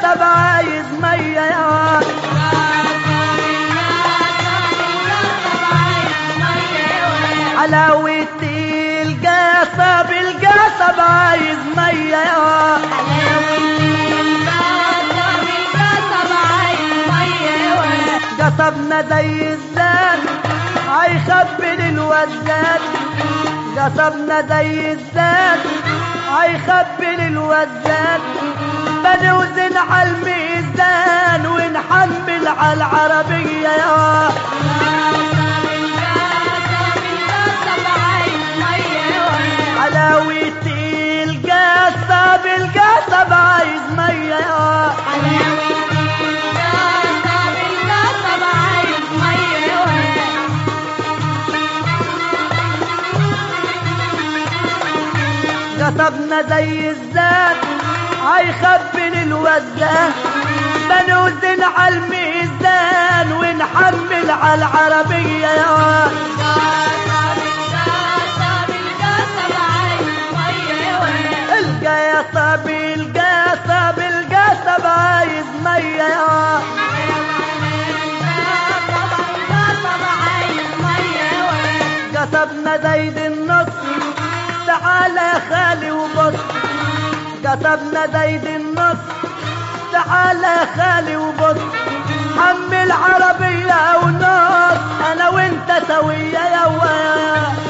القصب عايز مية يا واد حلاوة القصب القصب عايز مية يا واد قصبنا زي الزاد هيخبي للوزات قصبنا زي الزاد هيخبي للوزات بنوزن على الميزان ونحمل على العربية يا حلاوة القصب القصب عايز مية يا قصبنا زي الزاد هيخبي للوزان بنوزن على الميزان ونحمل على العربية يا واد القصب القصب القصب عايز مية يا واد قصبنا زيد النص تعال يا خالي وبص قصبنا زيد النص تعال يا خالي وبص حمل عربية ونص انا وانت سوية يا واد